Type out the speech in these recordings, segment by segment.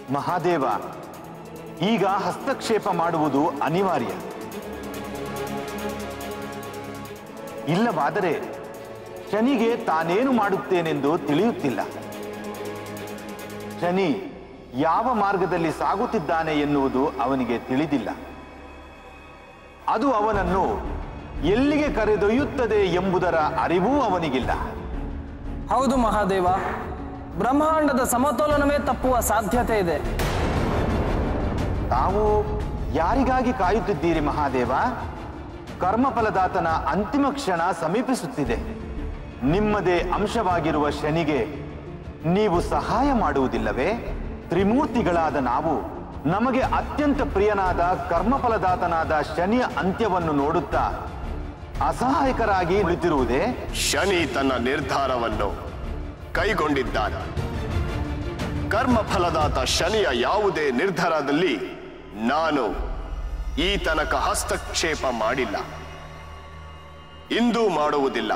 ಮಹಾದೇವ ಈಗ ಹಸ್ತಕ್ಷೇಪ ಮಾಡುವುದು ಅನಿವಾರ್ಯ ಇಲ್ಲವಾದರೆ ಶನಿಗೆ ತಾನೇನು ಮಾಡುತ್ತೇನೆಂದು ತಿಳಿಯುತ್ತಿಲ್ಲ ಶನಿ ಯಾವ ಮಾರ್ಗದಲ್ಲಿ ಸಾಗುತ್ತಿದ್ದಾನೆ ಎನ್ನುವುದು ಅವನಿಗೆ ತಿಳಿದಿಲ್ಲ ಅದು ಅವನನ್ನು ಎಲ್ಲಿಗೆ ಕರೆದೊಯ್ಯುತ್ತದೆ ಎಂಬುದರ ಅರಿವೂ ಅವನಿಗಿಲ್ಲ ಹೌದು ಮಹಾದೇವ ಬ್ರಹ್ಮಾಂಡದ ಸಮತೋಲನವೇ ತಪ್ಪುವ ಸಾಧ್ಯತೆ ಇದೆ ತಾವು ಯಾರಿಗಾಗಿ ಕಾಯುತ್ತಿದ್ದೀರಿ ಮಹಾದೇವ ಕರ್ಮಫಲದಾತನ ಅಂತಿಮ ಕ್ಷಣ ಸಮೀಪಿಸುತ್ತಿದೆ ನಿಮ್ಮದೇ ಅಂಶವಾಗಿರುವ ಶನಿಗೆ ನೀವು ಸಹಾಯ ಮಾಡುವುದಿಲ್ಲವೇ ತ್ರಿಮೂರ್ತಿಗಳಾದ ನಾವು ನಮಗೆ ಅತ್ಯಂತ ಪ್ರಿಯನಾದ ಕರ್ಮಫಲದಾತನಾದ ಶನಿಯ ಅಂತ್ಯವನ್ನು ನೋಡುತ್ತಾ ಅಸಹಾಯಕರಾಗಿ ಉಳಿತಿರುವುದೇ ಶನಿ ತನ್ನ ನಿರ್ಧಾರವನ್ನು ಕೈಗೊಂಡಿದ್ದಾನೆ ಕರ್ಮಫಲದಾತ ಶನಿಯ ಯಾವುದೇ ನಿರ್ಧಾರದಲ್ಲಿ ನಾನು ಈ ತನಕ ಹಸ್ತಕ್ಷೇಪ ಮಾಡಿಲ್ಲ ಇಂದೂ ಮಾಡುವುದಿಲ್ಲ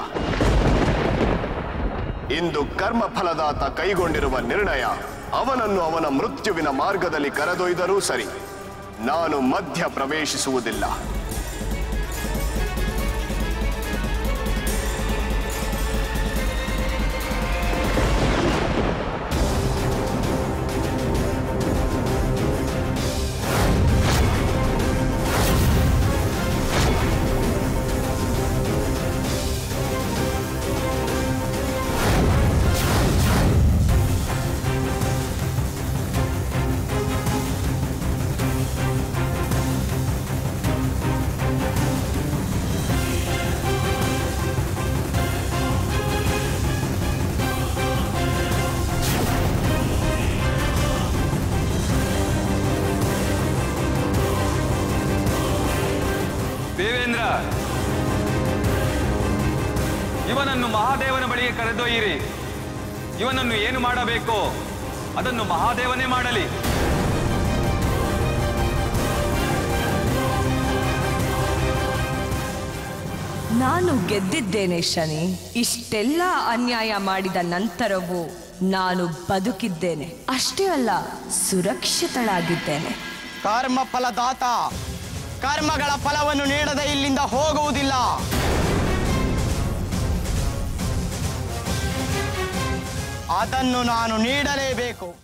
ಇಂದು ಕರ್ಮಫಲದಾತ ಕೈಗೊಂಡಿರುವ ನಿರ್ಣಯ ಅವನನ್ನು ಅವನ ಮೃತ್ಯುವಿನ ಮಾರ್ಗದಲ್ಲಿ ಕರೆದೊಯ್ದರೂ ಸರಿ ನಾನು ಮಧ್ಯ ಪ್ರವೇಶಿಸುವುದಿಲ್ಲ ದೇವೇಂದ್ರ ಇವನನ್ನು ಮಹಾದೇವನ ಬಳಿಗೆ ಕರೆದೊಯ್ಯಿರಿ ಇವನನ್ನು ಏನು ಮಾಡಬೇಕೋ ಅದನ್ನು ಮಹಾದೇವನೇ ಮಾಡಲಿ ನಾನು ಗೆದ್ದಿದ್ದೇನೆ ಶನಿ ಇಷ್ಟೆಲ್ಲ ಅನ್ಯಾಯ ಮಾಡಿದ ನಂತರವೂ ನಾನು ಬದುಕಿದ್ದೇನೆ ಅಷ್ಟೇ ಅಲ್ಲ ಸುರಕ್ಷಿತಳಾಗಿದ್ದೇನೆ ಕರ್ಮ ಫಲದಾತ ಕರ್ಮಗಳ ಫಲವನ್ನು ನೀಡದೆ ಇಲ್ಲಿಂದ ಹೋಗುವುದಿಲ್ಲ ಅದನ್ನು ನಾನು ನೀಡಲೇಬೇಕು